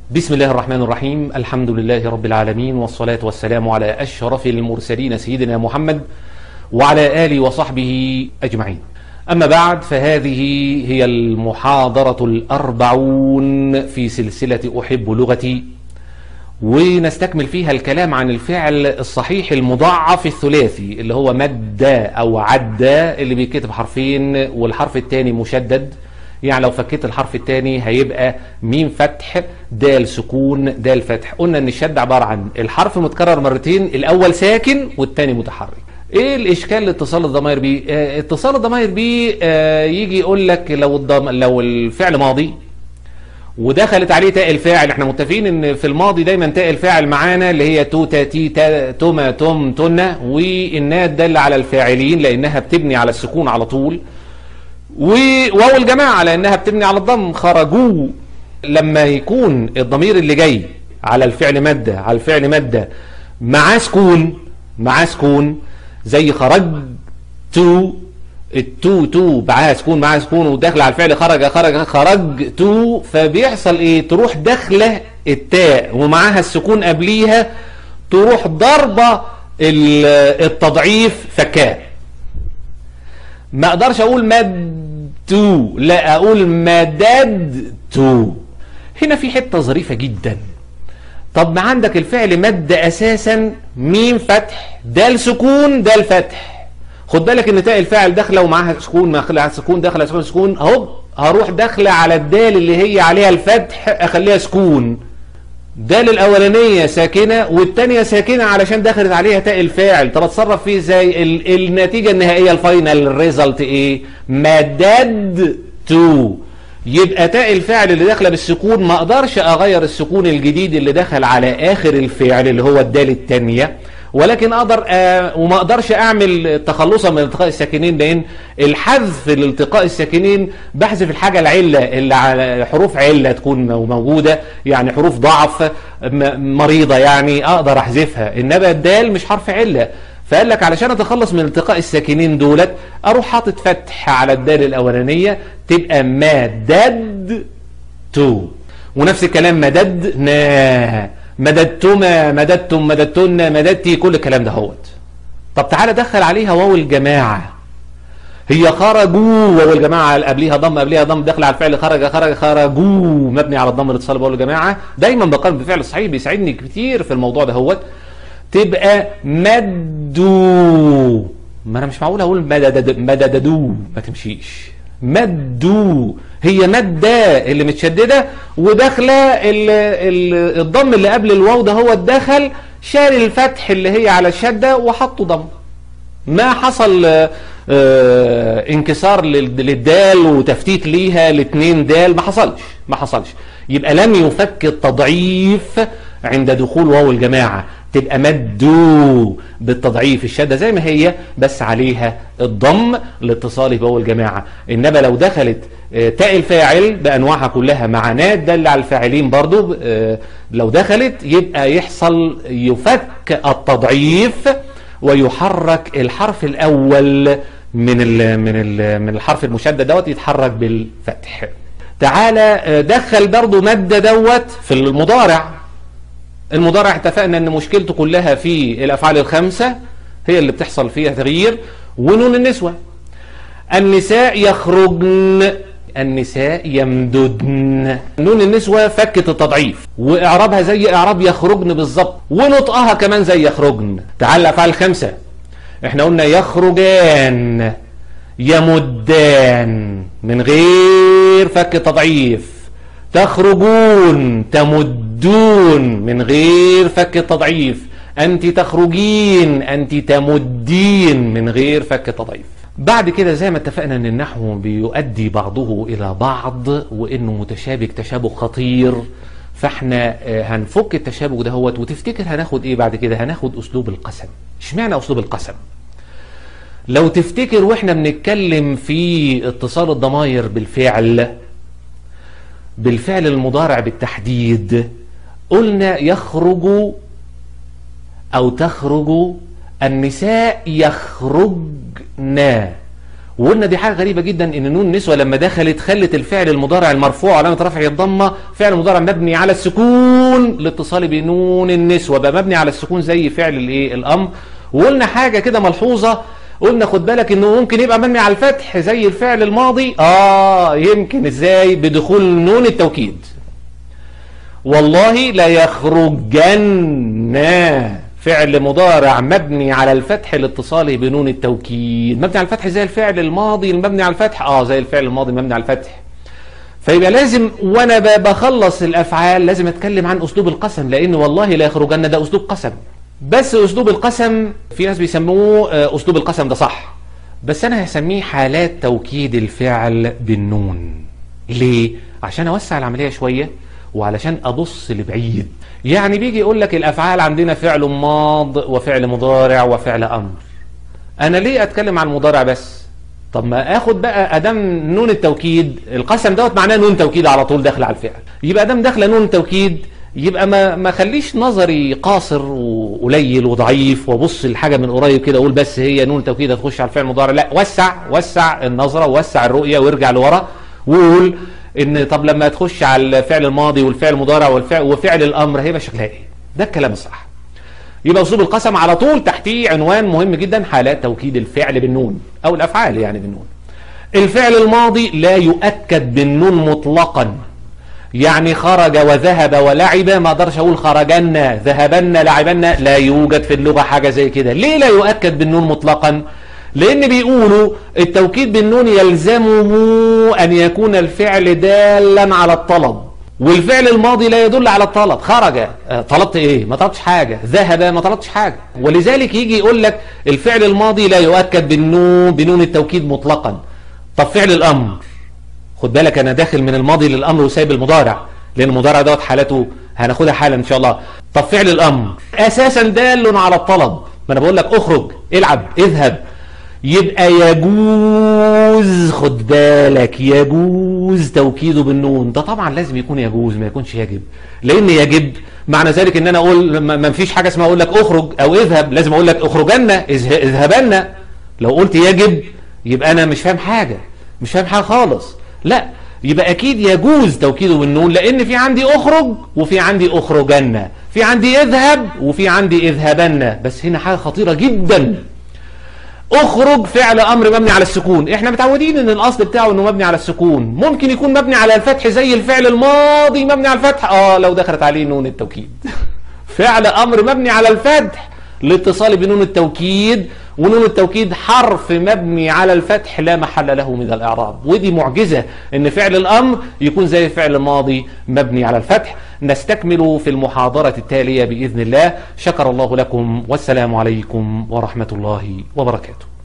بسم الله الرحمن الرحيم الحمد لله رب العالمين والصلاة والسلام على أشرف المرسلين سيدنا محمد وعلى آله وصحبه أجمعين أما بعد فهذه هي المحاضرة الأربعون في سلسلة أحب لغتي ونستكمل فيها الكلام عن الفعل الصحيح المضاعف الثلاثي اللي هو مد أو عدى اللي بيتكتب حرفين والحرف الثاني مشدد يعني لو فكيت الحرف الثاني هيبقى ميم فتح دال سكون دال فتح قلنا ان الشد عبارة عن الحرف متكرر مرتين الاول ساكن والثاني متحرك ايه الاشكال لاتصال الضمائر بيه اه اتصال الضمائر بيه اه يجي يقول لك لو الضم... لو الفعل ماضي ودخلت عليه تاء الفاعل احنا متفقين ان في الماضي دايما تاء الفاعل معانا اللي هي تو تا تي تا توما توم تنا والناء دل على الفاعلين لانها بتبني على السكون على طول وواو الجماعة على انها بتبني على الضم خرجوا لما يكون الضمير اللي جاي على الفعل مادة على الفعل مادة معاه سكون معاه سكون زي خرج تو التو تو معاها سكون معاها سكون وداخله على الفعل خرج خرج خرج تو فبيحصل ايه تروح داخله التاء ومعاها السكون قبليها تروح ضربه التضعيف فكاه ما اقدرش اقول مدتو لا اقول مددتو هنا في حته ظريفه جدا طب ما عندك الفعل مد اساسا ميم فتح دال سكون دال فتح خد بالك ان تاء الفاعل داخله ومعاها سكون معاها سكون داخله سكون سكون اهو هروح داخله على الدال اللي هي عليها الفتح اخليها سكون دال الاولانيه ساكنه والثانيه ساكنه علشان دخلت عليها تاء الفاعل طب اتصرف فيه ازاي النتيجه النهائيه الفاينل ريزلت ايه مدد تو يبقى تاء الفاعل اللي داخله بالسكون ما اقدرش اغير السكون الجديد اللي دخل على اخر الفعل اللي هو الدال الثانيه ولكن اقدر آه وما اقدرش اعمل تخلصا من التقاء الساكنين لان الحذف لالتقاء الساكنين بحذف الحاجه العله اللي على حروف عله تكون موجوده يعني حروف ضعف مريضه يعني اقدر احذفها انما الدال مش حرف عله فقال لك علشان اتخلص من التقاء الساكنين دولت اروح حاطط فتح على الدال الاولانيه تبقى مدد تو ونفس الكلام مددنا مددتما مددتم مددتن مددتي كل الكلام ده هوت طب تعالى دخل عليها واو الجماعة هي خرجوا واو الجماعة قبليها ضم قبليها ضم داخل على الفعل خرج خرج خرجوا مبني على الضم الاتصال بواو الجماعة دايما بقارن بالفعل الصحيح بيساعدني كتير في الموضوع ده هوت تبقى مدوا ما انا مش معقول اقول مدددو مدددو ما تمشيش مدوا هي مادة اللي متشددة وداخلة الضم اللي قبل الواو ده هو الدخل شال الفتح اللي هي على الشدة وحطه ضم ما حصل اه انكسار للدال وتفتيت ليها الاثنين دال ما حصلش ما حصلش يبقى لم يفك التضعيف عند دخول واو الجماعة تبقى مدو بالتضعيف الشدة زي ما هي بس عليها الضم لاتصاله بواو الجماعة إنما لو دخلت تاء الفاعل بأنواعها كلها مع ناد دل على الفاعلين برضو لو دخلت يبقى يحصل يفك التضعيف ويحرك الحرف الأول من ال من ال من الحرف المشدد دوت يتحرك بالفتح تعالى دخل برضو مد دوت في المضارع المضارع اتفقنا ان مشكلته كلها في الافعال الخمسة هي اللي بتحصل فيها تغيير ونون النسوة النساء يخرجن النساء يمددن نون النسوة فكت التضعيف واعرابها زي اعراب يخرجن بالظبط ونطقها كمان زي يخرجن تعال الافعال الخمسة احنا قلنا يخرجان يمدان من غير فك تضعيف تخرجون تمدون من غير فك التضعيف أنت تخرجين أنت تمدين من غير فك التضعيف بعد كده زي ما اتفقنا ان النحو بيؤدي بعضه الى بعض وانه متشابك تشابك خطير فاحنا هنفك التشابك دهوت وتفتكر هناخد ايه بعد كده هناخد اسلوب القسم اشمعنى اسلوب القسم لو تفتكر واحنا بنتكلم في اتصال الضمائر بالفعل بالفعل المضارع بالتحديد قلنا يخرج أو تخرج النساء يخرجن وقلنا دي حاجه غريبه جدا ان نون النسوه لما دخلت خلت الفعل المضارع المرفوع علامه رفعه الضمه فعل مضارع مبني على السكون لاتصال بنون النسوه بقى مبني على السكون زي فعل الايه الامر وقلنا حاجه كده ملحوظه قلنا خد بالك انه ممكن يبقى مبني على الفتح زي الفعل الماضي اه يمكن ازاي بدخول نون التوكيد والله لا يخرجن فعل مضارع مبني على الفتح لاتصاله بنون التوكيد مبني على الفتح زي الفعل الماضي المبني على الفتح اه زي الفعل الماضي المبني على الفتح فيبقى لازم وانا بخلص الافعال لازم اتكلم عن اسلوب القسم لان والله لا يخرجن ده اسلوب قسم بس اسلوب القسم في ناس بيسموه اسلوب القسم ده صح بس انا هسميه حالات توكيد الفعل بالنون ليه عشان اوسع العمليه شويه وعلشان ابص لبعيد يعني بيجي يقول لك الافعال عندنا فعل ماض وفعل مضارع وفعل امر انا ليه اتكلم عن المضارع بس طب ما اخد بقى ادام نون التوكيد القسم دوت معناه نون توكيد على طول داخل على الفعل يبقى ادام داخله نون التوكيد يبقى ما ما خليش نظري قاصر وقليل وضعيف وابص الحاجه من قريب كده اقول بس هي نون توكيد هتخش على الفعل المضارع لا وسع وسع النظره ووسع الرؤيه وارجع لورا وقول ان طب لما تخش على الفعل الماضي والفعل المضارع والفعل وفعل الامر هيبقى شكلها ايه ده الكلام الصح يبقى اسلوب القسم على طول تحتيه عنوان مهم جدا حالات توكيد الفعل بالنون او الافعال يعني بالنون الفعل الماضي لا يؤكد بالنون مطلقا يعني خرج وذهب ولعب ما اقدرش اقول خرجنا ذهبنا لعبنا لا يوجد في اللغه حاجه زي كده ليه لا يؤكد بالنون مطلقا لان بيقولوا التوكيد بالنون يلزمه ان يكون الفعل دالا على الطلب والفعل الماضي لا يدل على الطلب خرج طلبت ايه ما طلبتش حاجه ذهب ما طلبتش حاجه ولذلك يجي يقول لك الفعل الماضي لا يؤكد بالنون بنون التوكيد مطلقا طب فعل الامر خد بالك انا داخل من الماضي للامر وسايب المضارع لان المضارع دوت حالته هناخدها حالا ان شاء الله طب فعل الامر اساسا دال على الطلب ما انا بقول لك اخرج العب اذهب يبقى يجوز خد بالك يجوز توكيده بالنون ده طبعا لازم يكون يجوز ما يكونش يجب لان يجب معنى ذلك ان انا اقول ما فيش حاجه اسمها اقول لك اخرج او اذهب لازم اقول لك اخرجن اذهبن لو قلت يجب يبقى انا مش فاهم حاجه مش فاهم حاجه خالص لا يبقى اكيد يجوز توكيده بالنون لان في عندي اخرج وفي عندي اخرجن في عندي اذهب وفي عندي اذهبن بس هنا حاجه خطيره جدا اخرج فعل امر مبني على السكون احنا متعودين ان الاصل بتاعه انه مبني على السكون ممكن يكون مبني على الفتح زي الفعل الماضي مبني على الفتح اه لو دخلت عليه نون التوكيد فعل امر مبني على الفتح لاتصال بنون التوكيد ونون التوكيد حرف مبني على الفتح لا محل له من الإعراب ودي معجزة ان فعل الأمر يكون زي فعل الماضي مبني على الفتح نستكمل في المحاضرة التالية بإذن الله شكر الله لكم والسلام عليكم ورحمة الله وبركاته